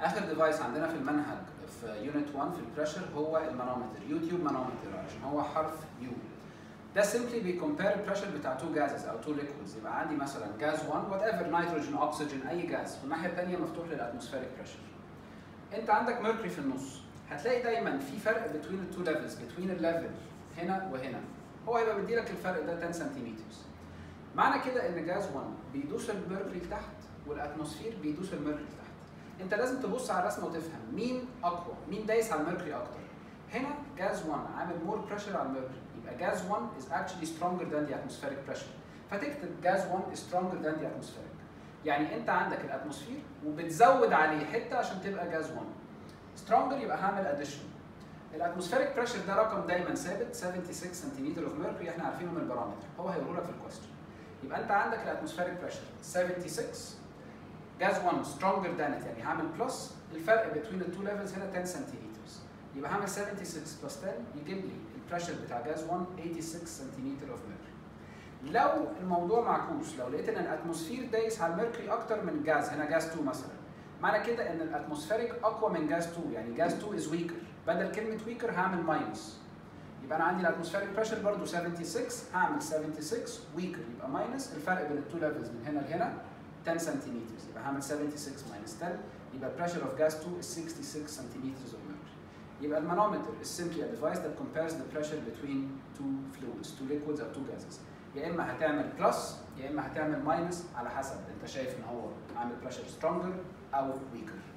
اخر ديفايس عندنا في المنهج في يونت 1 في البريشر هو المانومتر يوتيوب مانومتر عشان هو حرف يو ده سيمبلي بيكمبير البريشر بتاع تو جازز او تو ليكويدز يبقى عندي مثلا جاز 1 وات ايفر نيتروجين اوكسجين اي جاز والناحيه الثانيه مفتوح للاتموسفيريك بريشر انت عندك ميركوري في النص هتلاقي دايما في فرق بين التو ليفلز بين الليفل هنا وهنا هو هيبقى مديلك الفرق ده 10 سنتيمتر معنى كده ان جاز 1 بيدوس الميركوري لتحت والاتموسفير بيدوس الميركوري لتحت انت لازم تبص على الرسمه وتفهم مين اقوى مين دايس على الميركوري اكتر هنا جاز 1 عامل مور بريشر على الميركوري يبقى جاز 1 is actually stronger than the atmospheric pressure فتكتب جاز 1 is stronger than the atmospheric يعني انت عندك الاتموسفير وبتزود عليه حته عشان تبقى جاز 1 stronger يبقى هعمل addition الاتموسفيريك بريشر ده رقم دايما ثابت 76 سنتيمتر اوف ميركوري احنا عارفينه من البارامتر هو هيقول لك في الكويستشن يبقى انت عندك الاتموسفيريك بريشر 76 جاز 1 سترونجر ذان يعني هعمل بلس الفرق بين التو ليفلز هنا 10 سنتيمتر يبقى هعمل 76 بلس 10 يجيب لي البريشر بتاع جاز 1 86 سنتيمتر اوف ميركوري لو الموضوع معكوس لو لقيت ان الاتموسفير دايس على الميركوري اكتر من جاز هنا جاز 2 مثلا معنى كده ان الاتموسفيريك اقوى من جاز 2 يعني جاز 2 از ويكر بدل كلمه ويكر هعمل ماينس يبقى انا عندي الاتموسفيريك بريشر برضه 76 هعمل 76 ويكر يبقى ماينس الفرق بين التو ليفلز من هنا لهنا 10 سنتيمتر يبقى هعمل 76 ماينس 10 يبقى pressure of gas 2 is 66 centimeters of mercury يبقى المانومتر is simply a device that compares the pressure between two fluids two liquids or two gases يا اما هتعمل بلس يا اما هتعمل ماينس على حسب انت شايف ان هو عامل pressure stronger او weaker